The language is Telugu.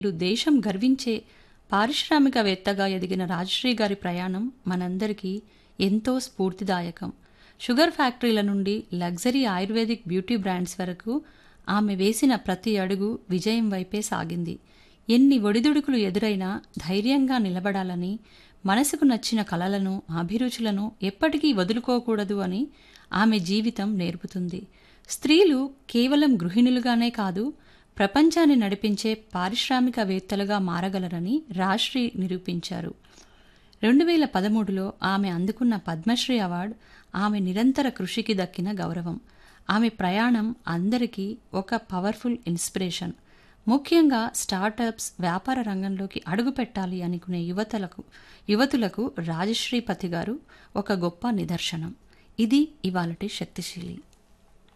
నేడు దేశం గర్వించే పారిశ్రామికవేత్తగా ఎదిగిన రాజశ్రీ గారి ప్రయాణం మనందరికీ ఎంతో స్ఫూర్తిదాయకం షుగర్ ఫ్యాక్టరీల నుండి లగ్జరీ ఆయుర్వేదిక్ బ్యూటీ బ్రాండ్స్ వరకు ఆమె వేసిన ప్రతి అడుగు విజయం వైపే సాగింది ఎన్ని ఒడిదుడుకులు ఎదురైనా ధైర్యంగా నిలబడాలని మనసుకు నచ్చిన కలలను అభిరుచులను ఎప్పటికీ వదులుకోకూడదు అని ఆమె జీవితం నేర్పుతుంది స్త్రీలు కేవలం గృహిణులుగానే కాదు ప్రపంచాన్ని నడిపించే పారిశ్రామికవేత్తలుగా మారగలరని రాశ్రీ నిరూపించారు రెండు వేల పదమూడులో ఆమె అందుకున్న పద్మశ్రీ అవార్డు ఆమె నిరంతర కృషికి దక్కిన గౌరవం ఆమె ప్రయాణం అందరికీ ఒక పవర్ఫుల్ ఇన్స్పిరేషన్ ముఖ్యంగా స్టార్టప్స్ వ్యాపార రంగంలోకి అడుగుపెట్టాలి అనుకునే యువతలకు యువతులకు రాజశ్రీపతి గారు ఒక గొప్ప నిదర్శనం ఇది ఇవాళటి శక్తిశీలి